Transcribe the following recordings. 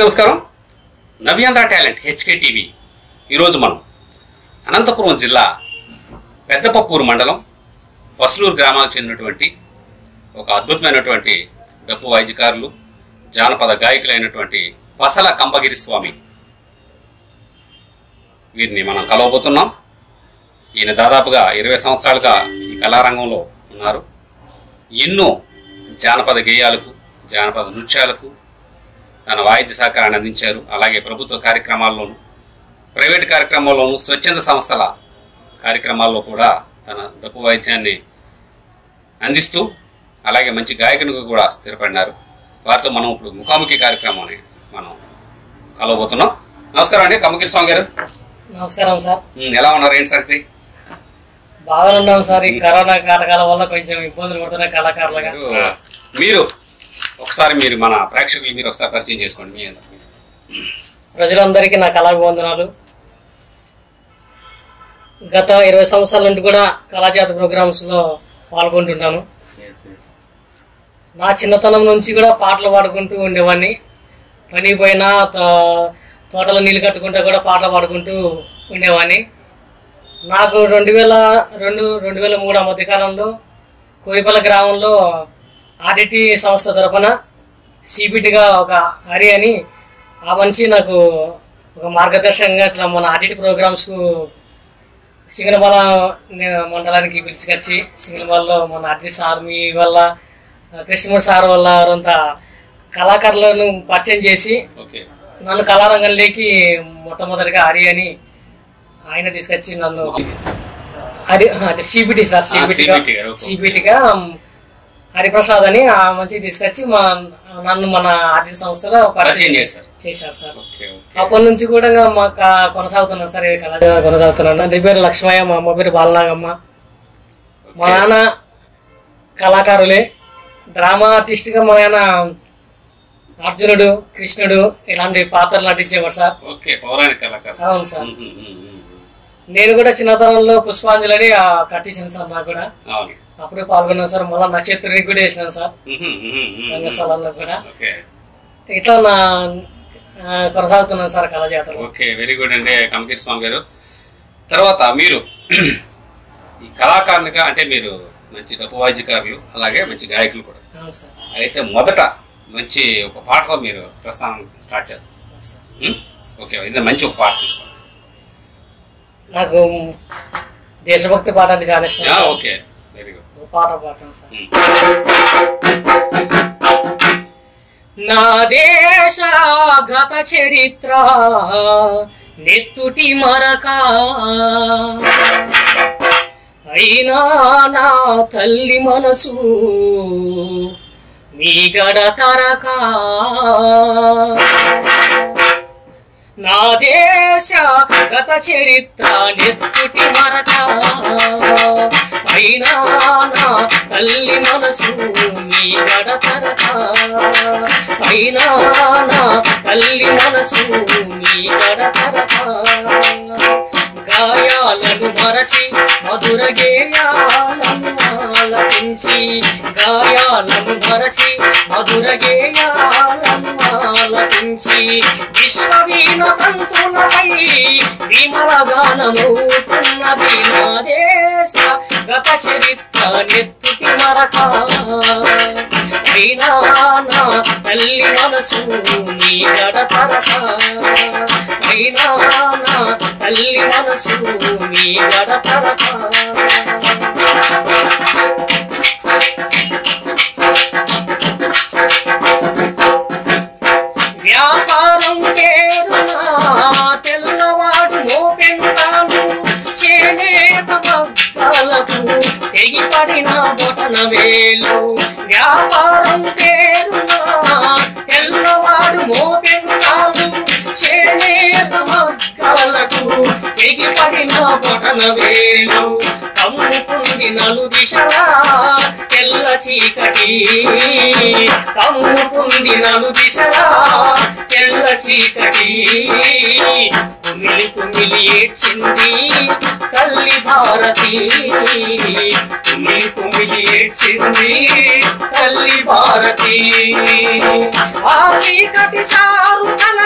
అందరికీ నమస్కారం నవ్యాంధ్ర talent HK TV ఈరోజు మనం అనంతపురం జిల్లా పెద్దపప్పూరు మండలం వసలూరు గ్రామానికి చెందినటువంటి ఒక అద్భుతమైనటువంటి డప్పు వాయిద్యకారులు జానపద గాయకులైనటువంటి పసల కంబగిరి స్వామి వీరిని మనం కలవబోతున్నాం ఈయన దాదాపుగా ఇరవై సంవత్సరాలుగా ఈ కళారంగంలో ఉన్నారు ఎన్నో జానపద గేయాలకు జానపద నృత్యాలకు తన వాయిద్య సహకారాన్ని అందించారు అలాగే ప్రభుత్వ కార్యక్రమాల్లోనూ ప్రైవేట్ కార్యక్రమాల్లోనూ స్వచ్ఛంద సంస్థల కార్యక్రమాల్లో కూడా తన డప్పు వాయిద్యాన్ని అందిస్తూ అలాగే మంచి గాయకునిగా కూడా స్థిరపడినారు వారితో మనం ఇప్పుడు ముఖాముఖి కార్యక్రమాన్ని మనం కలవబోతున్నాం నమస్కారం అండి కమ్మగిరి స్వామి గారు నమస్కారం సార్ ఉమ్, ఎలా ఉన్నారు ఏంటి సంగతి బాగానే ఉన్నాం సార్ ఈ కరోనా కాటకాల వల్ల కొంచెం ఇబ్బందులు పడుతున్న కళాకారులుగా మీరు ఒకసారి మీరు మన ప్రేక్షకులు మీరు ఒకసారి పరిచయం చేసుకోండి మీ అందరికీ. ప్రజలందరికీ నా కళాభివందనాలు గత ఇరవై సంవత్సరాల నుండి కూడా కళాజాత ప్రోగ్రామ్స్ లో పాల్గొంటున్నాను నా చిన్నతనం నుంచి కూడా పాటలు పాడుకుంటూ ఉండేవాడిని పని పోయినా తో- తోటలో నీళ్ళు కట్టుకుంటా కూడా పాటలు పాడుకుంటూ ఉండేవాడిని నాకు రెండు వేల రెండు రెండు వేల మూడు ఆ మధ్యకాలంలో కోరిపల్లి గ్రామంలో ఆర్డిటి సంస్థ తరపున సిపిటిగా ఒక హరి అని ఆ మనిషి నాకు ఒక మార్గదర్శకంగా ఇట్లా మన ఆర్డిటి ప్రోగ్రామ్స్కు సింగనమాల మండలానికి పిలుచుకొచ్చి సింగనమాలలో మన ఆర్డిటి సార్ మీ వల్ల కృష్ణమూర్తి సార్ వల్ల వారంతా కళాకారులను పరిచయం చేసి ఓకే నన్ను కళారంగంలోకి మొట్టమొదటిగా హరి అని ఆయన తీసుకొచ్చి నన్ను హరి అంటే సిపిటి సార్ సిపిటిగా CPT గారు, ఓకే. సిపిటిగా హరిప్రసాద్ అని ఆ మంచి తీసుకొచ్చి మా నన్ను మన ఆర్టీ సంస్థలో పరిచయం పరిచయం చేశారు చేశారు సార్ ఓకే ఓకే అప్పటి నుంచి కూడా ఇంకా మాకు కొనసాగుతున్నాను సార్ ఈ కళాశాల కొనసాగుతున్నాను నా పేరు లక్ష్మయ్య మా అమ్మ పేరు బాలనాగమ్మ మా నాన్న కళాకారులే డ్రామా ఆర్టిస్ట్గా మా నాన్న అర్జునుడు కృష్ణుడు ఇలాంటి పాత్రలు నటించేవాడు సార్ ఓకే పౌరాణిక కళాకారు అవును సార్ ఉమ్, ఉమ్, ఉమ్, ఉమ్. నేను కూడా చిన్నతనంలో పుష్పాంజలి అని ఆ, కట్టించాను సార్ నాకు కూడా అవును అప్పుడే పాల్గొన్నాను సార్ మళ్ళీ నక్షత్రానికి కూడా వేసినాను సార్ ఉమ్, ఉమ్, ఉమ్, ఉమ్, ఉమ్. రంగస్థలంలో కూడా ఓకే ఇట్లా నా ఆ, కొనసాగుతున్నాను సార్ కళాజాతలో ఓకే వెరీ గుడ్ అండి కంకీర్ స్వామి గారు తర్వాత మీరు ఈ కళాకారునిగా అంటే మీరు మంచి డప్పు వాయిద్యకారులు అలాగే మంచి గాయకులు కూడా అవును సార్ అయితే మొదట మంచి ఒక పాటతో మీరు ప్రస్థానం స్టార్ట్ చేద్దాం అవును సార్ ఉమ్? ఓకే ఇది మంచి ఒక పాట తీసుకోండి నాకు దేశభక్తి పాట అంటే చాలా ఇష్టం yeah, sir. Okay very good ఒక పాట పాడతాను సార్ ఉమ్. నా దేశ గత చరిత్ర నెత్తుటి మరక అయినా నా తల్లి మనసు మీ గడ తరక నా దేశ గత చరిత్ర నెత్తుటి మరక అయినా నా తల్లి మనసు మీ గడ తరక అయినా నా తల్లి మనసు మీ గడ తరక గాయాలను మరచి మధుర గేయాలను ఆలపించి గాయాలను మరచి మధుర గేయాలను ఆలపించి విశ్వవీణ తంతులపై విమల గానమవుతున్నది నా దేశ గత చరిత్ర నెత్తుటి మరక అయినా నా తల్లి మనసు నీ గడపరక అయినా నా తల్లి మనసు నీ గడపరక వ్యాపారం పేరునా తెల్లవాడు మోపెంటాను చేనేత మగ్గాలకు తెగిపడిన బొటన వేలు వ్యాపారం పేరునా తెల్లవాడు మోపెంటాను చేనేత మగ్గాలకు తెగిపడిన బొటన వేలు కమ్ముకుంది నలు దిశలా తెల్ల చీకటి కమ్ముకుంది నలు దిశలా తెల్ల చీకటి కుమిలి కుమిలి ఏడ్చింది తల్లి భారతి కుమిలి కుమిలి ఏడ్చింది తల్లి భారతి ఆ చీకటి చారు కల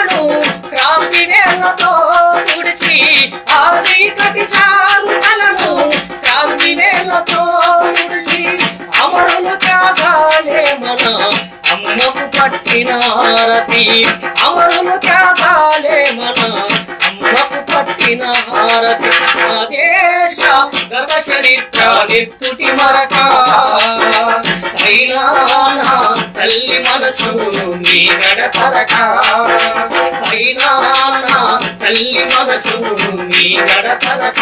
హారతి అమరులు త్యాగాలే మన అమ్మకు పట్టిన హారతి నా దేశ గర్వ చరిత్ర నెత్తుటి మరక అయినా నా తల్లి మనసు మీ గడపరక అయినా నా తల్లి మనసు మీ గడపరక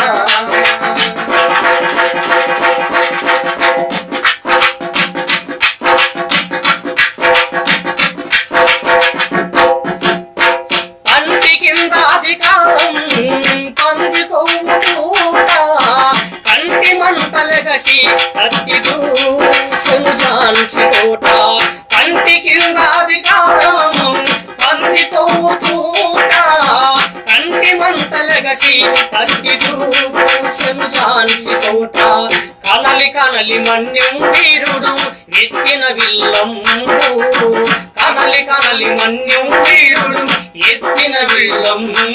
పంటి కింద అధికారం పంది కొవ్వుట కంటి మంటలగసి కత్తి దూసెను జాన్సి కోట కంటి కింద అధికారం పంది కొవ్వుతూట కంటి మంటలగసి కత్తి దూసెను జాన్సి కోట కనలి కనలి మన్యం వీరుడు ఎత్తిన విల్లంబు కనలి కనలి మన్యం వీరుడు ఎత్తిన విల్లంబు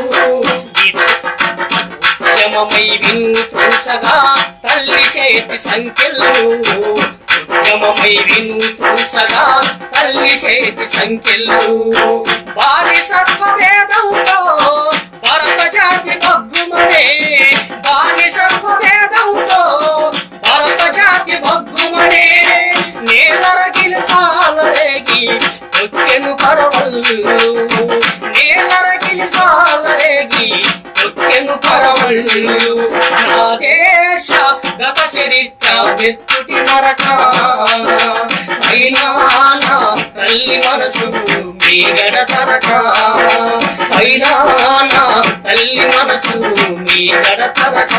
ఉద్యమమై విను తుంచగా తల్లి చేతి సంఖ్యలు ఉద్యమమై విను తుంచగా తల్లి చేతి సంఖ్యలు వారి సత్వభేదంతో భరత జాతి భగ్గుమనే వారి సత్వభేదంతో భరత జాతి భగ్గుమనే నేలరగిలి సాలరేగి ఒక్కెను పరవల్లు నేలరగిలి సాలరేగి ఒక్కెను పరవల్లు నా దేశ గత చరిత్ర వెత్తుటి నరక అయినా నా తల్లి మనసు మీ గడతరక అయినా నా తల్లి మనసు మీ గడతరక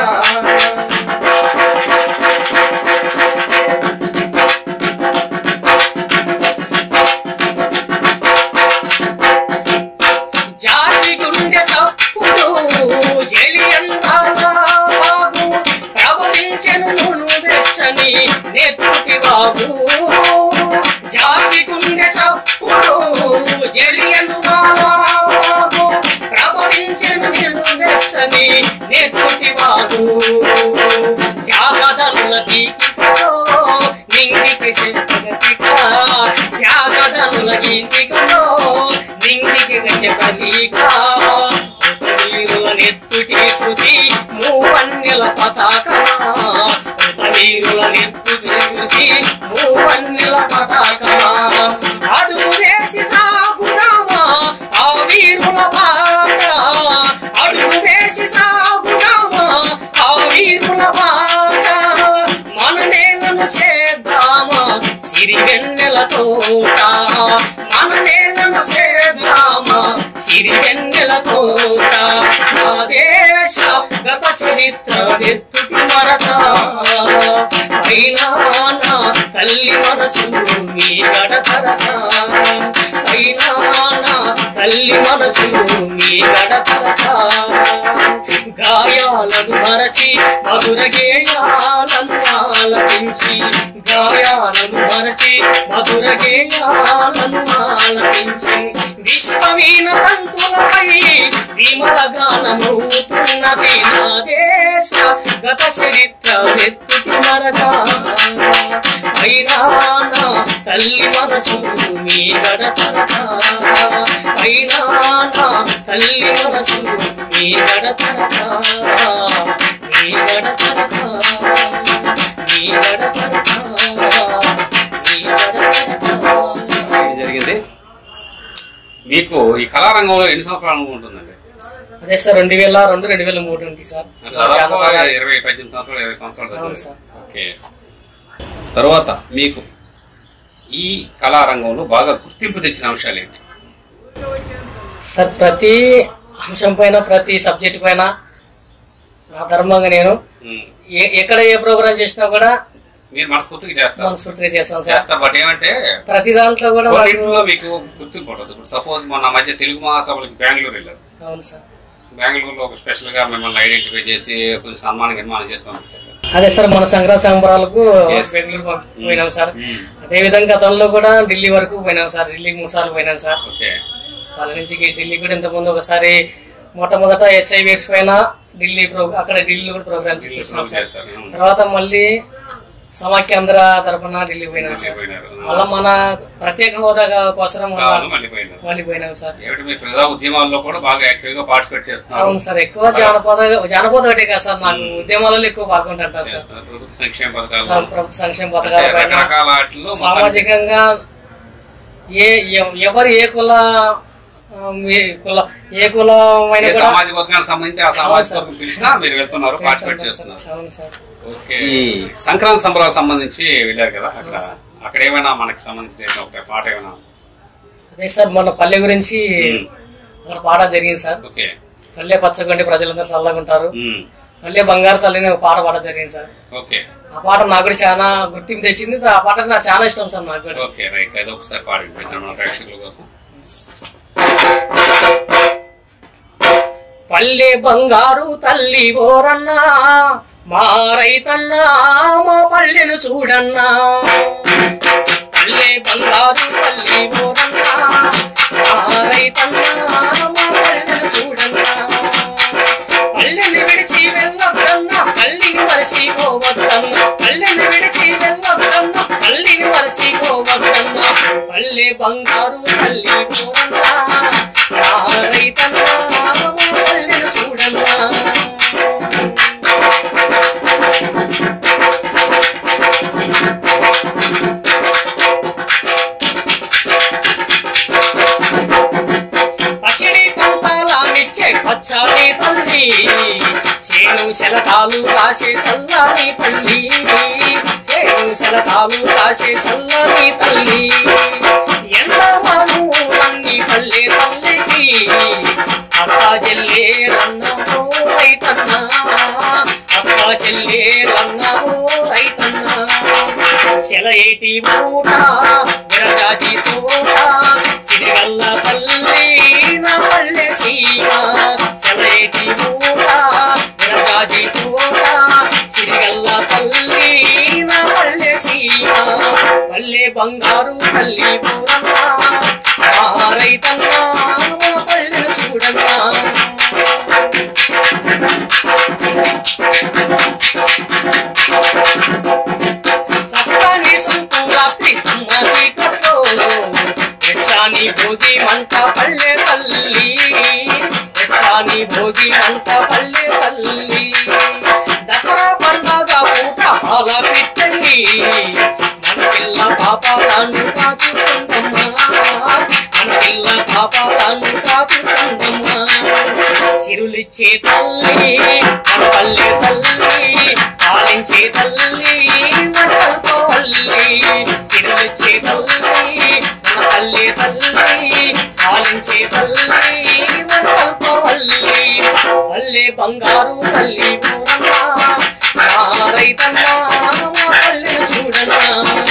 జాతి గుండె చప్పుడు జలియందాల బాబు ప్రవహించెను నును వెచ్చని నెత్తుటి బాబు జాతి గుండె చప్పుడు జలియందాల బాబు ప్రవహించెను నిన్ను వెచ్చని నెత్తుటి బాబు త్యాగదనుల దీకితో నింగికి శక్తిగా త్యాగదనుల గీతికలో నింగికి శపథిగా వీరుల నెత్తుటి శృతి మూవన్నెల పతాకమా వీరుల నెత్తుటి శృతి మూవన్నెల పతాకమా అడుగు వేసి సాగుదామా ఆ వీరుల బాట అడుగు వేసి సాగుదామా ఆ వీరుల బాట మన నేలను చేద్దామా సిరి వెన్నెల తోట మన నేలను చేద్దామా సిరి వెన్నెల తోట నా దేశ గత చరిత్ర నెత్తుటి మరక అయినా నా తల్లి మనసు మీ గడతరక అయినా నా తల్లి మనసు మీ గడతరక గాయాలను మరచి మధుర గేయాలను ఆలపించి గాయాలను మరచి మధుర గేయాలను ఆలపించి విశ్వమీన తంతులపై విమల గానమవుతున్నది నా దేశ గత చరిత్ర వెత్తుటి మరక అయినా నా తల్లి మనసు మీ గడతరక అయినా నా తల్లి మనసు మీ గడతరక మీ గడతరక మీ గడతరక మీ గడతరక ఇది జరిగింది మీకు ఈ కళారంగంలో ఎన్ని సంవత్సరాల అనుభవం ఉంటుందండి అదే సార్ రెండు వేల రెండు రెండు వేల మూడు ఉంది సార్ అంటే దాదాపు ఇరవై పద్దెనిమిది సంవత్సరాలు ఇరవై సంవత్సరాలు అవును దగ్గర. సార్. ఓకే తర్వాత మీకు ఈ కళారంగంలో బాగా గుర్తింపు తెచ్చిన అంశాలు ఏంటి సార్ ప్రతి అంశం పైన ప్రతి సబ్జెక్ట్ పైన నా ధర్మంగా నేను ఉమ్, ఏ- ఎక్కడ ఏ ప్రోగ్రామ్ చేసినా కూడా మీరు మనస్ఫూర్తిగా చేస్తారు మనస్ఫూర్తిగా చేస్తాను సార్ చేస్తారు బట్ ఏమంటే ప్రతి దాంట్లో కూడా నాకు కొన్నింటిలో మీకు గుర్తింపు ఉంటుంది ఇప్పుడు సపోజ్ మొన్న మధ్య తెలుగు మహాసభలకి బెంగళూరు వెళ్ళారు అవును సార్ బెంగళూరులో ఒక స్పెషల్ గా మిమ్మల్ని ఐడెంటిఫై చేసి కొంచెం సన్మానం నిర్మాణం చేసి పంపించారు అదే సార్ మన సంక్రాంతి సంబరాలకు Yes. బెంగళూరు పంపి- పోయినాం సార్ మ్మ్. అదే విధంగా గతంలో కూడా ఢిల్లీ వరకు పోయినాం సార్ ఢిల్లీకి మూడు సార్లు పోయినాం సార్ ఓకే వాళ్ళ నుంచి ఢిల్లీ కూడా ఇంతకుముందు ఒకసారి మొట్టమొదట హెచ్ఐవి ఎయిడ్స్ పైన ఢిల్లీ ప్రో అక్కడ ఢిల్లీలో కూడా ప్రోగ్రామ్ చేస్తున్నాం సార్ చేశారు. తర్వాత మళ్ళీ సమాఖ్యాంధ్ర తరఫున ఢిల్లీ పోయినాం సార్ వెళ్ళిపోయినారు. మళ్ళీ మన ప్రత్యేక హోదా కోసం కావాలి, మళ్ళీ పోయినారు. మళ్ళీ పోయినాం సార్ ఏమిటి మీ ప్రజా ఉద్యమాల్లో కూడా బాగా యాక్టివ్ గా పార్టిసిపేట్ చేస్తున్నారు అవును సార్ ఎక్కువ జానపద జానపద ఒకటే కాదు సార్ నాకు ఉద్యమాలలో ఎక్కువ పాల్గొంటుంటాను సార్ చేస్తున్నారు. ప్రభుత్వ సంక్షేమ పథకాలు ప్రభుత్వ సంక్షేమ అంటే పథకాల పైన రకరకాల వాటిల్లో మొత్తానికి సామాజికంగా ఏ ఎవ- ఎవరు ఏ కుల ఆ, మీ- కుల ఏ కులమైన ఏ కూడా సామాజిక వర్గానికి సంబంధించి ఆ సామాజిక సార్. వర్గం పిలిచినా మీరు వెళ్తున్నారు పార్టిసిపేట్ చేస్తున్నారు అవును సార్ ఓకే ఈ సంక్రాంతి సంబరాలకు సంబంధించి వెళ్ళారు కదా అక్కడ అక్కడ ఏమైనా మనకి సంబంధించిన ఒక పాట ఏమైనా అదే సార్ మన పల్లె గురించి ఉమ్. అక్కడ పాట జరిగింది సార్ ఓకే పల్లె పచ్చగొండి ప్రజలందరూ చల్లగా ఉంటారు ఉమ్. పల్లె బంగారు తల్లిని ఒక పాట పాట జరిగింది సార్ ఓకే ఆ పాట నాకు కూడా చాలా గుర్తింపు తెచ్చింది ఆ పాట నాకు చాలా ఇష్టం సార్ నాకు కూడా ఓకే రైట్ అది ఒకసారి పాడి వినిపించండి మన ప్రేక్షకుల కోసం పల్లె బంగారు తల్లి ఓరన్నా మా రైతన్నా మా పల్లెను చూడన్నా పల్లె బంగారు తల్లి ఓరన్నా మా రైతన్నా మా పల్లెను చూడన్నా పల్లెని విడిచి వెళ్ళొద్దన్నా పల్లిని మరచిపోవద్దన్నా పల్లెని విడిచి వెళ్ళొద్దన్నా పల్లిని మరచిపోవద్దన్నా పల్లె బంగారు తల్లి ఓరన్నా మా రైతన్నా మా పల్లెను చూడన్నా పసిడి పంటలానిచ్చే పచ్చని తల్లి చేను శలకాలు కాసే సల్లని తల్లి చేను శలకాలు కాసే సల్లని తల్లి ఎండ మాము అన్ని పల్లె తల్లికి అక్క చెల్లే రన్నమో రైతన్నా అక్క చెల్లే రన్నమో రైతన్నా సెలయేటి మూట విరజాజి తోట సిరిగల్ల తల్లి నా పల్లె సీమ సెలయేటి మూట విరజాజి తోట సిరిగల్ల తల్లి నా పల్లె సీమ పల్లె బంగారు తల్లి పూరన్నా మా రైతన్నా మా పల్లెను చూడన్నా సప్తాని సంకురాత్రి సమ్మాసి కట్టో వెచ్చాని భోగి మంట పల్లె తల్లి వెచ్చాని భోగి మంట పల్లె తల్లి దసరా పండగ పూట పాల పిట్టంగి మన పిల్ల పాపాలను కాచుకుందమ్మా మన పిల్ల పాపాలను కాచుకుందమ్మా చిరులిచ్చే తల్లి మన పల్లె తల్లి పాలించే తల్లి మన కల్పవల్లి చిరులిచ్చే తల్లి మన పల్లె తల్లి పాలించే తల్లి మన కల్పవల్లి పల్లె బంగారు తల్లి పూరన్నా మా రైతన్నా మా పల్లెను చూడన్నా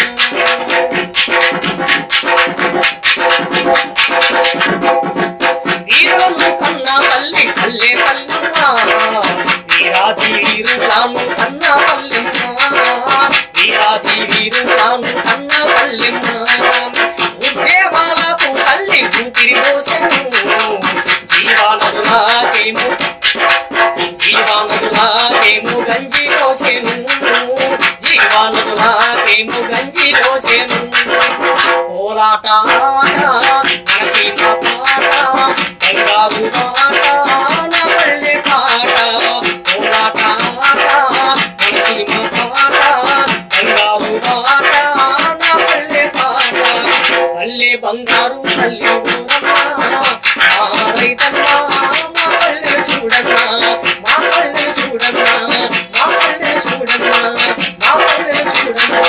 వీరులను కన్నా తల్లి పల్లె తల్లిమ్మా వీరాది వీరులాను కన్నా తల్లిమ్మా వీరాది వీరులాను కన్నా తల్లిమ్మా ఉద్యమాలకు తల్లి ఊపిరి పోసెను జీవానదులాకేమో జీవానదులాకేమో గంజి పోసెను జీవానదులాకేమో గంజి పోసెను పోరాట మనసీమ పాట బంగారు పాట నా పల్లె పాట పోరాట మనసీమ పాట బంగారు పాట నా పల్లె పాట పల్లె బంగారు తల్లి ఊరమ్మా మా రైతన్నా మా పల్లె చూడన్నా మా పల్లె చూడన్నా మా పల్లె చూడన్నా మా పల్లె చూడన్నా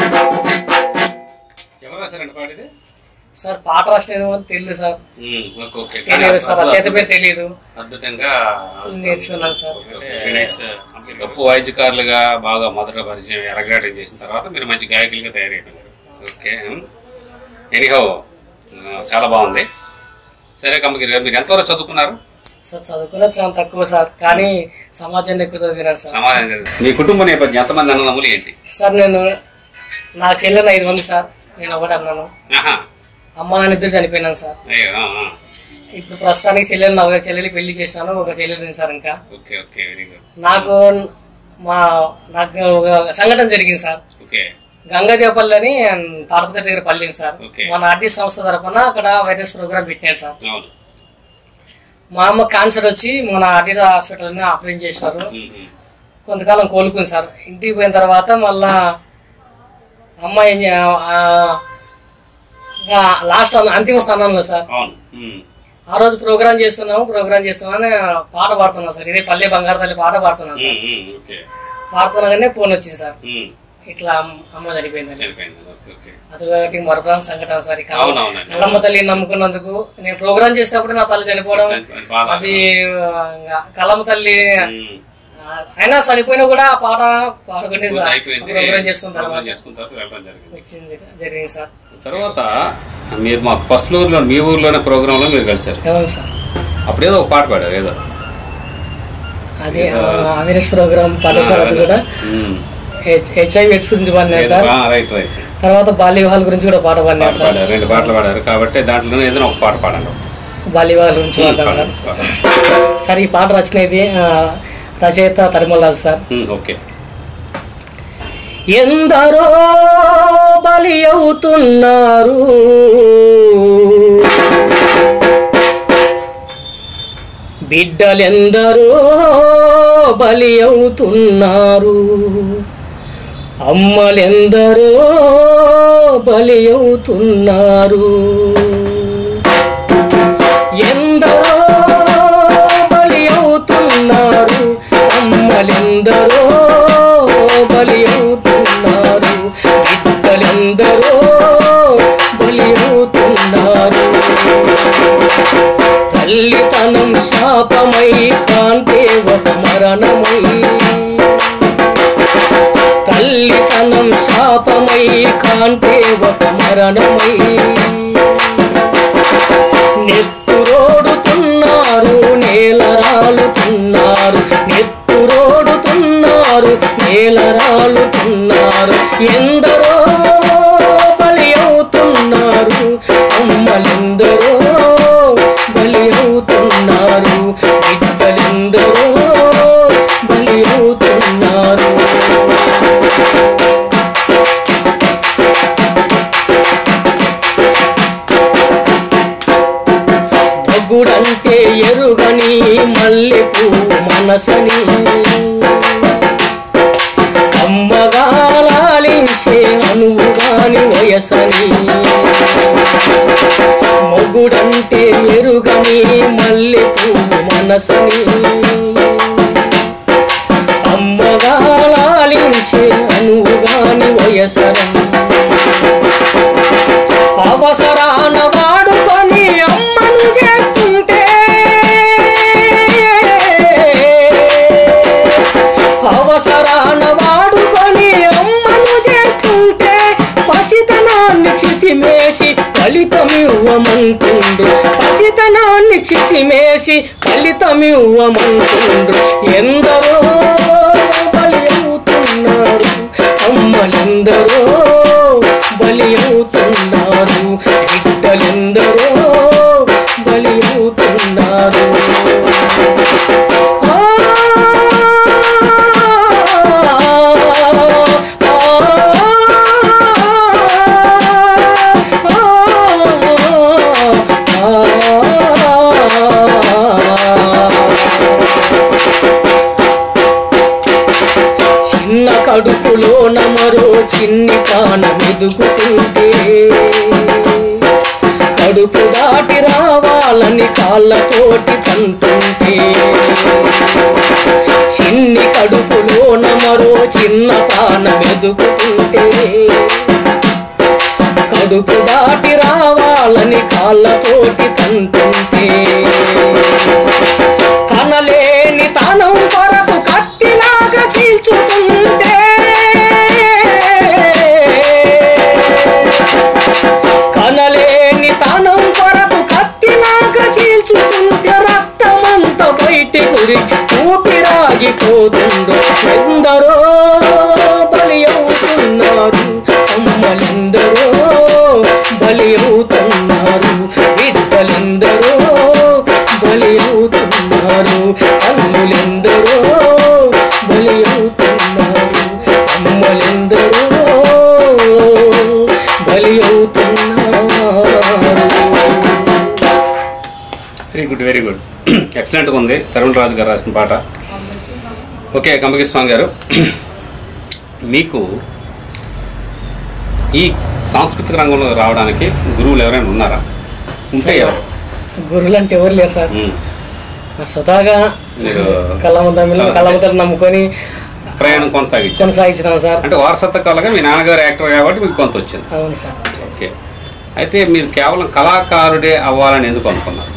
ఎవరు రాశారండి పాడిది సార్ పాట రాసినది తెలియదు సార్ ఉమ్, ఓకే ఓకే తెలియదు సార్ రచయిత పేరు తెలియదు అద్భుతంగా నేర్చుకున్నాను సార్ గొప్ప వాయిద్యకారులుగా బాగా మొదట పరిచయం ఎరగాటం చేసిన తర్వాత మీరు మంచి గాయకులుగా తయారైపోయారు ఓకే ఎనీహో చాలా బాగుంది సరే కమ్మగిరి గారు మీరు ఎంతవరకు చదువుకున్నారు సార్ చదువుకున్నది చాలా తక్కువ సార్ కానీ సమాజాన్ని ఎక్కువ చదివినాను సార్ సమాధానం చదివి- మీ కుటుంబ నేపథ్యం ఎంతమంది అన్నదమ్ములు ఏంటి సార్ నేను నా చెల్లెలు ఐదు మంది సార్ నేను ఒకటి అన్నాను ఆహా అమ్మ నాన్న ఇద్దరు చనిపోయినాను సార్ అయ్యో ఆ, ఆ. ఇప్పుడు ప్రస్తుతానికి చెల్లెలు నా ఒక చెల్లెలి పెళ్లి చేశాను ఒక చెల్లెలు ఉంది సార్ ఇంకా ఓకే ఓకే వెరీ గుడ్ నాకు మా నాకు ఒక సంఘటన జరిగింది సార్ ఓకే ఓకే గంగాదేవపల్లి అని తాడపతి దగ్గర పల్లి సార్ ఓకే. మన ఆర్టీసీ సంస్థ తరపున అక్కడ వైరస్ ప్రోగ్రామ్ పెట్టాను సార్ అవును మా అమ్మ క్యాన్సర్ వచ్చి మన ఆర్టీసీ హాస్పిటల్ని ఆపరేషన్ చేశారు ఉమ్, ఉమ్. కొంతకాలం కోలుకుంది సార్ ఇంటికి పోయిన తర్వాత మళ్ళా అమ్మ ఏం చే- ఆ, ఇంకా లాస్ట్ అన్న- అంతిమ స్థానంలో సార్ అవును ఉమ్. ఆ రోజు ప్రోగ్రామ్ చేస్తున్నాము ప్రోగ్రామ్ చేస్తున్నామని పాట పాడుతున్నాను సార్ ఇదే పల్లె బంగారు తల్లి పాట పాడుతున్నాను సార్ ఉమ్, ఉమ్, ఓకే పాడుతున్నాగానే ఫోన్ వచ్చింది సార్ ఉమ్. ఇట్లా అమ్మ- అమ్మ చనిపోయిందని చనిపోయింది ఓకే ఓకే అది ఒకటి మరపురాని సంఘటన సార్ ఈ కళ- అవునవునండి కళమ్మ తల్లి నమ్ముకున్నందుకు నేను ప్రోగ్రామ్ చేసేటప్పుడు నా తల్లి చనిపోవడం చనిపోయింది. బాధ అది ఆ, ఇంకా కళమ్మ తల్లి ఉమ్. ఆ, అయినా చనిపోయినా కూడా ఆ పాట పాడుకునే సార్ అయిపోయింది ప్రోగ్రామ్ చేసుకున్న తర్వాత ప్రోగ్రామ్ చేసుకున్న తర్వాత వెళ్ళడం జరిగింది వచ్చింది జరిగింది సార్ తర్వాత మీరు మా పసులూరులో మీ ఊర్లోనే ప్రోగ్రాంలో మీరు కలిశారు అవును సార్ అప్పుడు ఏదో ఒక పాట పాడారు ఏదో అది అవేరెస్ ప్రోగ్రామ్ పాట సార్ అది కూడా ఉమ్. హెచ్ఐవి ఎయిడ్స్ గురించి పాడినా సార్ ఆ, రైట్ రైట్ తర్వాత బాల్య వివాహాల గురించి కూడా పాట పాడినా పాట సార్ పాడారు రెండు పాటలు పాడారు కాబట్టి దాంట్లోనే ఏదైనా ఒక పాట పాడండి బాల్య వివాహాల గురించి పాడతాను సార్ పాడండి, పాడండి. సార్ ఈ పాట రచనది ఆ, రచయిత తరిమల్ రాజు సార్ ఉమ్, ఓకే ఎందరో బలి అవుతున్నారు బిడ్డలెందరో బలి అవుతున్నారు అమ్మలెందరో బలి అవుతున్నారు ఎందరో బలి అవుతున్నారు అమ్మలెందరో బలి అవుతున్నారు బిడ్డలెందరో బలి అవుతున్నారు తల్లితనం శాపమై కాంతే ఒక మరణమై తల్లితనం శాపమై కాంతే ఒక మరణమై నెత్తురోడుతున్నారు నేల రాలుతున్నారు నెత్తురోడుతున్నారు నేల రాలుతున్నారు ఎందరో బలి అవుతున్నారు అమ్మలెందరో బలి అవుతున్నారు బిడ్డలెందరో బలి అవుతున్నారు మగుడంటే ఎరుగని మల్లెపూ మనసని అమ్మగాలించే అనువుగాని వయసని మొగుడంటే ఎరుగని మల్లెపూ మనసని అమ్మగాలించే అనువుగాని వయసని అవసరాన వాడుకొని అమ్మను చేస్తుంటే అవసరాన వాడుకొని అమ్మను చేస్తుంటే పసితనాన్ని చితిమేసి ఫలితమివ్వమంటుండ్రు పసితనాన్ని చితిమేసి ఫలితమివ్వమంటుండ్రు ఎందరో బలి అవుతున్నారు అమ్మలెందరో బలి అవుతున్నారు బిడ్డలెందరో బలి అవుతున్నారు ఆ, ఆ, చిన్న కడుపులోన మరో చిన్ని పానం ఎదుగుతుంటే కడుపు దాటి రావాలని కాళ్ళతోటి తంటుంటే చిన్ని కడుపులోన మరో చిన్న పానం ఎదుగుతుంటే కడుపు దాటి రావాలని కాళ్ళతోటి తంటుంటే కనలేని తనం కొరకు కత్తిలాగా చీల్చుతుంటే కనలేని తనం కొరకు కత్తిలాగా చీల్చుతుంటే రక్తమంత బయటి గురి ఊపిరాగిపోతుండు ఎందరో బలి అవుతున్నారు అమ్మలెందరో బలి అవుతున్నారు బిడ్డలెందరో బలి అవుతున్నారు అన్నులెందరో బలి అవుతున్నారు అమ్మలెందరో వెరీ గుడ్ ఎక్సలెంట్గా ఉంది తరుణ్ రాజు గారు రాసిన పాట ఓకే కంబకి స్వామి గారు మీకు ఈ సాంస్కృతిక రంగంలో రావడానికి గురువులు ఎవరైనా ఉన్నారా ఉంటే ఎవరు గురువులు అంటే ఎవరు లేరు సార్ ఉమ్. నా స్వతహాగా మీరు కళ్ళముద్దమిలో కళ్ళముద్దలు నమ్ముకొని ప్రయాణం కొనసాగించారు కొనసాగించినాను సార్ అంటే వారసత్వ కళగా మీ నాన్నగారు యాక్టర్ కాబట్టి మీకు కొంత వచ్చింది అవును సార్ ఓకే అయితే మీరు కేవలం కళాకారుడే అవ్వాలని ఎందుకు అనుకున్నారు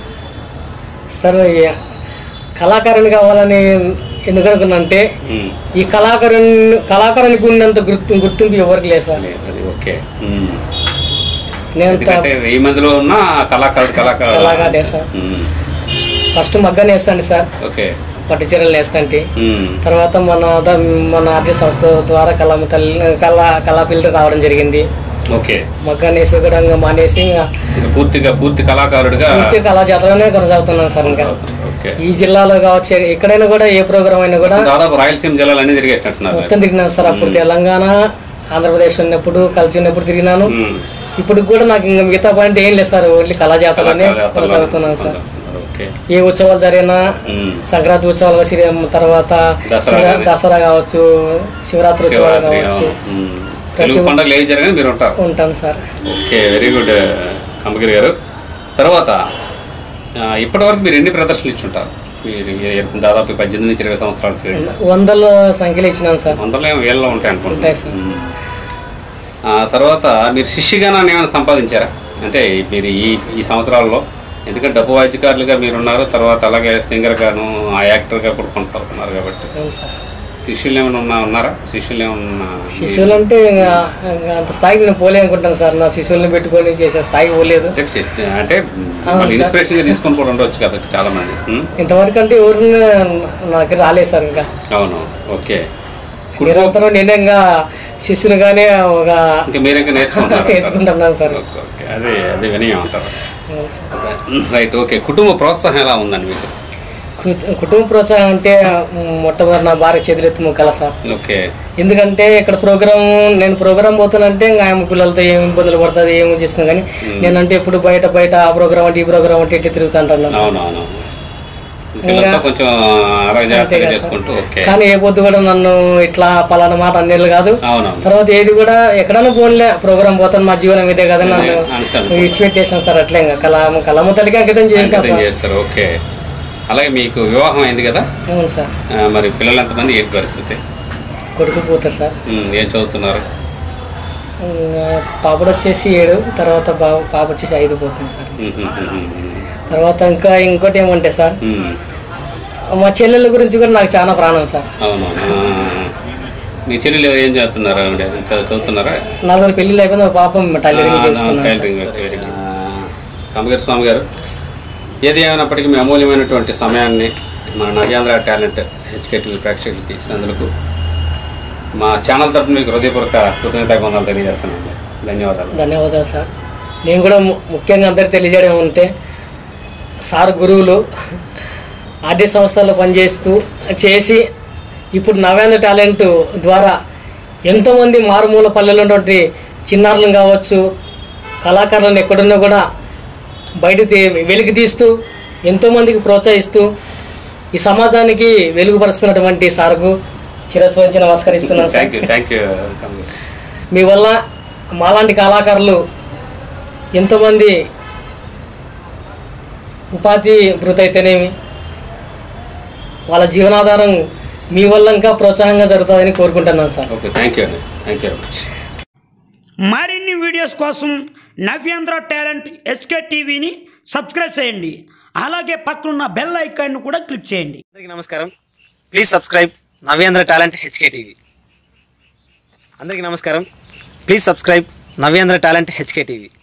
సార్ ఈ కళాకారుని కావాలని ఎందుకు అనుకున్నంటే ఉమ్. ఈ కళాకారుని కళాకారునికి ఉన్నంత గుర్తు గుర్తింపు ఎవరికి లేదు సార్ లేదు, అది ఓకే ఉమ్. నేను ఎందుకంటే వెయ్యి మందిలో ఉన్న కళాకారుడు కళాకారుడు కళాకారుడే సార్ ఉమ్. ఫస్ట్ మగ్గని వేస్తాండి సార్ ఓకే పట్టు చీరలు వేస్తాంటి ఉమ్. తర్వాత మన ద- మన ఆర్టీ సంస్థ ద్వారా కళమ్మ తల్లి కళా కళాపిల్లలు రావడం జరిగింది ఓకే మగ్గని వేసి కూడా ఇంకా మానేసి ఇంకా ఇంకా పూర్తిగా పూర్తి కళాకారుడిగా పూర్తి కళా జాతరలోనే కొనసాగుతున్నాను సార్ ఇంకా ఓకే ఈ జిల్లాలో కావచ్చు ఎక్కడైనా కూడా ఏ ప్రోగ్రామ్ అయినా కూడా దాదాపు రాయలసీమ జిల్లాలు అన్ని తిరిగేసినట్టున్నారు మొత్తం తిరిగినాను సార్ అప్పుడు తెలంగాణ ఆంధ్రప్రదేశ్ ఉన్నప్పుడు కలిసి ఉన్నప్పుడు తిరిగినాను ఉమ్. ఇప్పుడు కూడా నాకు ఇంకా మిగతా పాయింట్ ఏం లేదు సార్ ఓన్లీ కళా జాతరలోనే కళాకారులు కొనసాగుతున్నాను సార్ ఓకే ఏ ఉత్సవాలు జరిగినా ఉమ్. సంక్రాంతి ఉత్సవాలు శ్రీ తర్వాత దసరా శివ- కానీ. దసరా కావచ్చు శివరాత్రి ఉత్సవాలు శివరాత్రి కావచ్చు ఉమ్. తెలుగు పండుగలు ఏవి జరిగినా మీరు ఉంటారు ఉంటాను sir okay very good Kambagiri గారు తర్వాత ఆ, ఇప్పటివరకు మీరు ఎన్ని ప్రదర్శనలు ఇచ్చుంటారు మీరు మీరు దాదాపు పద్దెనిమిది నుంచి ఇరవై సంవత్సరాల ఫీల్డ్ వందల సంఖ్యలో ఇచ్చినాను సార్ వందలు ఏమో వేలలో ఉంటాయి ఉంటాయి అనుకుంటున్నాను సార్. ఉమ్. ఆ, తర్వాత మీరు శిష్యగానాన్ని ఏమైనా సంపాదించారా అంటే మీరు ఈ ఈ సంవత్సరాల్లో ఎందుకంటే డబ్బు వాద్యకారులుగా మీరు ఉన్నారు తర్వాత అలాగే సింగర్ గాను ఆ యాక్టర్గా కూడా కొనసాగుతున్నారు కాబట్టి అవును సార్ శిష్యులు ఏమైనా ఉన్నా ఉన్నారా శిష్యులు ఏమన్నా శిశువులు అంటే ఇంకా ఇంకా అంత స్థాయికి నేను పోలే అనుకుంటాను సార్ నా శిశువుల్ని పెట్టుకొని చేసే స్థాయికి పోలేదు అంటే చె- అంటే అవును వాళ్ళు సార్. ఇన్స్పిరేషన్ గా తీసుకొని కూడా ఉండొచ్చు కదా చాలా మంది ఉమ్? ఇంతవరకు అంటే ఎవరు నాకు రాలేదు సార్ ఇంకా అవును ఓకే నిరంతరం నేనే ఇంకా శిష్యునిగానే ఒక ఇంకా మీరు ఇంకా నేర్చుకుంటారు నేర్చుకుంటున్నాను సార్ ఓకే, ఓకే. అదే అదే వినయం అంటారు అవును సార్. రైట్ ఓకే కుటుంబ ప్రోత్సాహం ఎలా ఉందండి మీకు కు- కుటుంబ ప్రోత్సాహం అంటే మ్, మొట్టమొదటి నా భార్య చేతులెత్తి ముక్కల సార్ ఓకే ఎందుకంటే ఇక్కడ ప్రోగ్రామ్ నేను ప్రోగ్రామ్ పోతానంటే ఇంకా ఆమె పిల్లలతో ఏమి ఇబ్బందులు పడుతుంది ఏమి చేస్తున్నా కానీ నేనంటే ఎప్పుడు బయట బయట ఆ ప్రోగ్రామ్ అంటే ఈ ప్రోగ్రామ్ అంటే ఇట్లా తిరుగుతుంటాను సార్ అవును అవును పిల్లలతో కొంచెం అలా అంతే జాగ్రత్తగా కదా సార్. చేసుకుంటూ ఓకే కానీ ఏ పొద్దు కూడా నన్ను ఇట్లా పలానా మాట అన్నేళ్ళు కాదు అవునవును తర్వాత ఏది కూడా ఎక్కడైనా పోన్లే ప్రోగ్రామ్ పోతాను మా జీవనం ఇదే కదా నన్ను అనుసరి ఎక్స్పెక్టేషన్ సార్ అట్లే ఇంకా కళామ కళమ్మ తల్లికి అంకితం చేశాను అంకితం సార్ చేస్తారు ఓకే అలాగే మీకు వివాహం అయింది కదా అవును సార్ ఆ, మరి పిల్లలు ఎంతమంది ఏంటి పరిస్థితి కొడుకు పోతారు సార్ ఉమ్, ఏం చదువుతున్నారు ఇంకా పాపడు వచ్చేసి ఏడు తర్వాత బా- పాప వచ్చేసి ఐదు పోతుంది సార్ ఉమ్, ఉమ్, ఉమ్, ఉమ్, తర్వాత ఇంకా ఇంకోటి ఏమంటే సార్ ఉమ్. మా చెల్లెల గురించి కూడా నాకు చాలా ప్రాణం సార్ అవును ఆ. మీ చెల్లెలు ఏం చేస్తున్నారు ఆవిడ చదువు- చదువుతున్నారా నలుగురు పెళ్ళిళ్ళు అయిపోయింది ఒక పాపం టైలరింగ్ చేస్తున్నాను sir tailoring very good. Kammagari Swami గారు ఏది ఏమైనప్పటికీ మీ అమూల్యమైనటువంటి సమయాన్ని మా నవ్యాంధ్ర టాలెంట్ హెచ్కేటీవీ ప్రేక్షకులకి ఇచ్చినందుకు మా ఛానల్ తరపున మీకు హృదయపూర్వక కృతజ్ఞతాభివందనాలు తెలియజేస్తున్నాను ధన్యవాదాలు ధన్యవాదాలు సార్ నేను కూడా ము- ముఖ్యంగా అందరికి తెలియజేయడం ఏమంటే సార్ గురువులు ఆర్టీ సంస్థల్లో పనిచేస్తూ చేసి ఇప్పుడు నవ్యాంధ్ర టాలెంట్ ద్వారా ఎంతోమంది మారుమూల పల్లెల్లో ఉన్నటువంటి చిన్నారులను కావచ్చు కళాకారులను ఎక్కడున్నా కూడా బయట తీ- వెలికి తీస్తూ ఎంతోమందికి ప్రోత్సహిస్తూ ఈ సమాజానికి వెలుగుపరుస్తున్నటువంటి సార్కు శిరస్సు వంచి నమస్కరిస్తున్నాను sir thank you thank you కమ్మగారు. మీ వల్ల మాలాంటి కళాకారులు ఎంతోమంది ఉపాధి భృతి అయితేనేమి వాళ్ళ జీవనాధారం మీ వల్ల ఇంకా ప్రోత్సాహంగా జరుగుతుందని కోరుకుంటున్నాను సార్ ఓకే థ్యాంక్ యూ అండి థ్యాంక్ యూ వెరీ మచ్ మరిన్ని వీడియోస్ కోసం నవ్యాంధ్ర టాలెంట్ ఎస్కే టీవీని సబ్స్క్రైబ్ చేయండి అలాగే పక్కనున్న బెల్ ఐకాన్ను కూడా క్లిక్ చేయండి అందరికీ నమస్కారం please subscribe Navyandhra talent HK TV అందరికీ నమస్కారం please subscribe Navyandhra talent HK TV